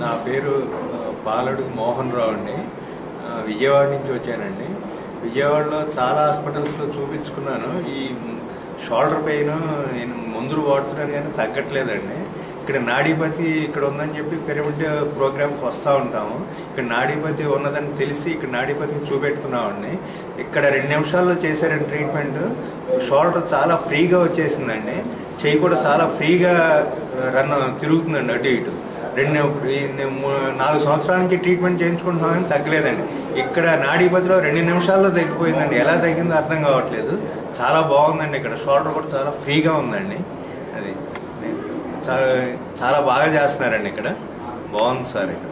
నా పేరు ఆ, పాలడు మోహన్ రావు అండి ఆ, విజయవాడ నుంచి వచ్చానండి విజయవాడలో చాలా హాస్పిటల్స్లో చూపించుకున్నాను ఈ షోల్డర్ పెయిన్ నేను మందులు వాడుతున్నాను కానీ తగ్గట్లేదండి ఇక్కడ నాడీపతి ఇక్కడ ఉందని చెప్పి పిరమిడ్ ప్రోగ్రామ్కి వస్తూ ఉంటాము ఇక్కడ నాడీపతి ఉన్నదని తెలిసి ఇక్కడ నాడీపతికి చూపెట్టుకున్నామండి ఇక్కడ రెండు నిమిషాల్లో చేశారండి ట్రీట్మెంట్ షోల్డర్ చాలా ఫ్రీగా వచ్చేసిందండి చెయ్యి కూడా చాలా ఫ్రీగా రన్ తిరుగుతుందండి అటు ఇటు రెండు ఈ మూ- నాలుగు సంవత్సరాల నుంచి ట్రీట్మెంట్ చేయించుకుంటున్నామని తగ్గలేదండి ఇక్కడ నాడీపతిలో రెండు నిమిషాల్లో తగ్గిపోయిందండి ఎలా తగ్గిందో అర్థం కావట్లేదు చాలా బాగుందండి ఇక్కడ షోల్డర్ కూడా చాలా ఫ్రీగా ఉందండి అది చాలా చాలా బాగా చేస్తున్నారండి ఇక్కడ బాగుంది సార్ ఇక్కడ